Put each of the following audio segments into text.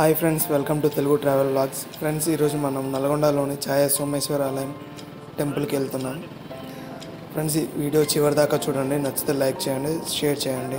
hi friends welcome to Telugu travel vlogs friends ఈరోజు మనం నల్గొండలోని ఛాయ సోమేశ్వర ఆలయం టెంపుల్కి వెళ్తున్నాం ఫ్రెండ్స్ ఈ వీడియో చివరి దాకా చూడండి నచ్చితే లైక్ చేయండి షేర్ చేయండి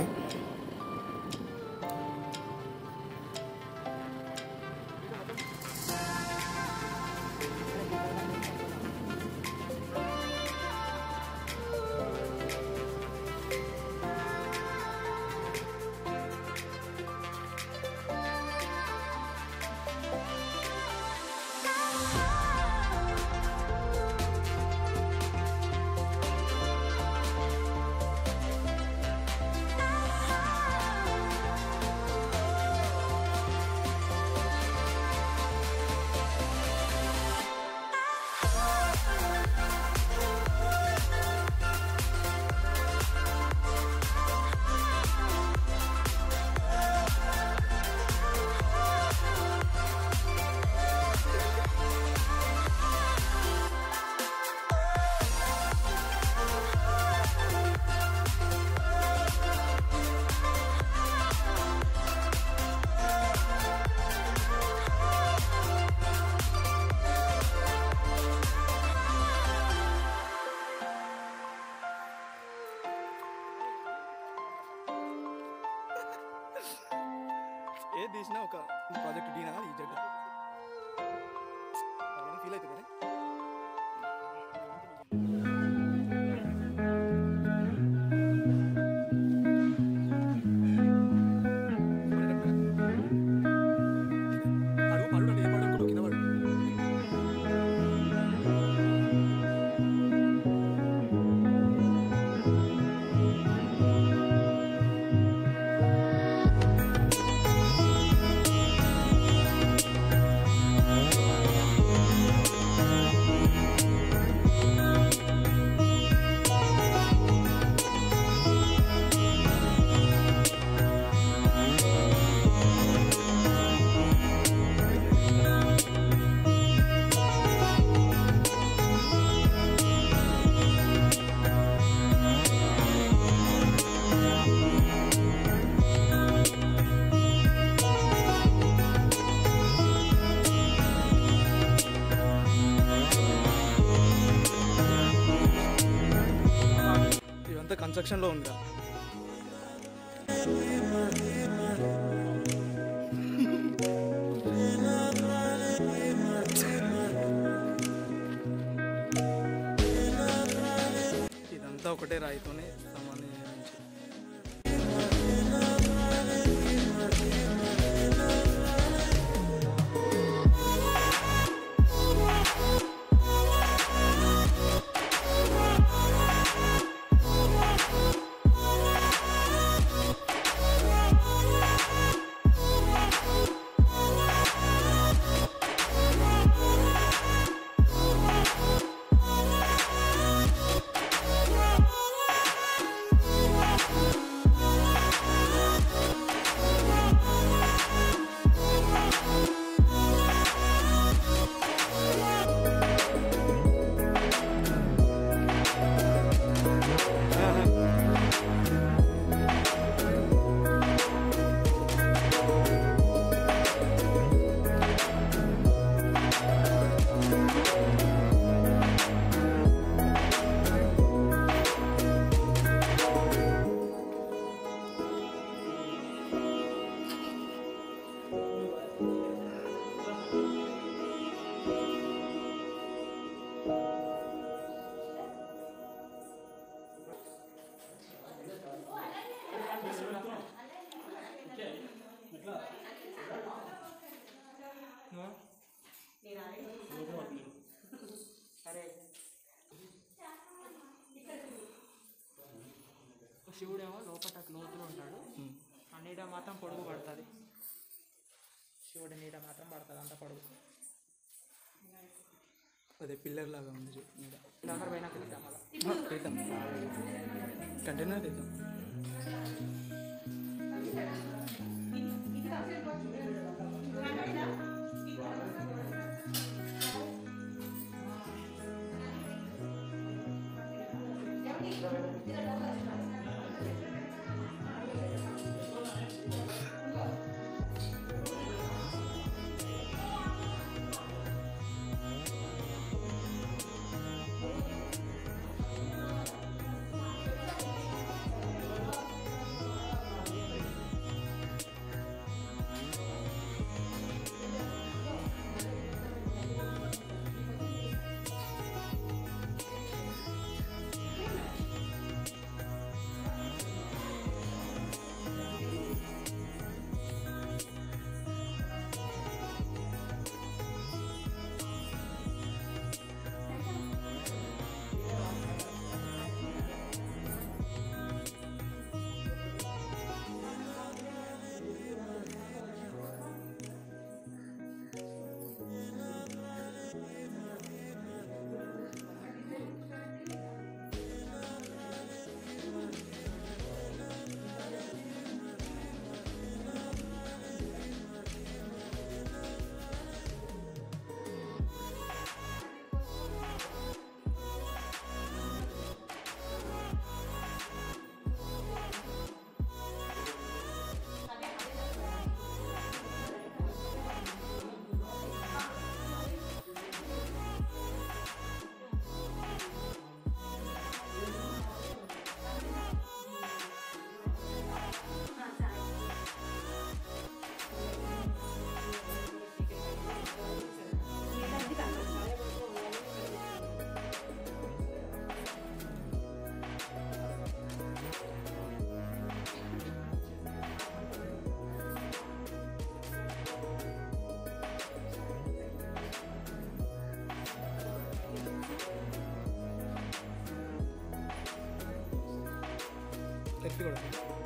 ఏ తీసినా ఒక ప్రాజెక్ట్ డీనా ఈ జడ్డ ఫీల్ అవుతుంది అడుగు పడు అంటే ఏ పడు అనుకుంటూ కింద పడు ఇదంతా కన్స్ట్రక్షన్లో ఉందా ఇదంతా ఒకటే రాయితోనే సంబంధించి శివుడేమో లోపల లోతులో ఉంటాడు ఆ నీడ మాత్రం పొడుగు పడుతుంది శివుడి నీడ మాత్రం పడుతుంది అంత పొడుగు అదే పిల్లర్ లాగా ఉంది చూ మీద దగ్గర పోయినాక తీద్దాం మళ్ళా తీద్దాం కంటైనర్ తీద్దాం ఎత్తి కూడా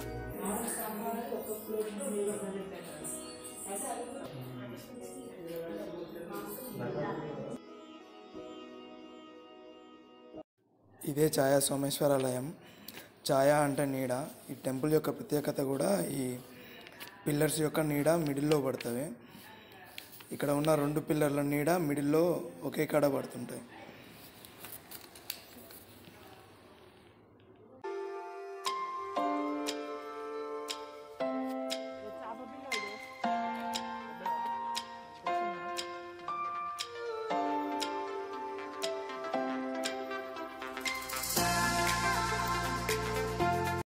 ఇదే ఛాయా సోమేశ్వరాలయం ఛాయా అంటే నీడ ఈ టెంపుల్ యొక్క ప్రత్యేకత కూడా ఈ పిల్లర్స్ యొక్క నీడ మిడిల్లో పడుతుంది ఇక్కడ ఉన్న రెండు పిల్లర్ల నీడ మిడిల్లో ఒకే కాడ పడుతుంటాయి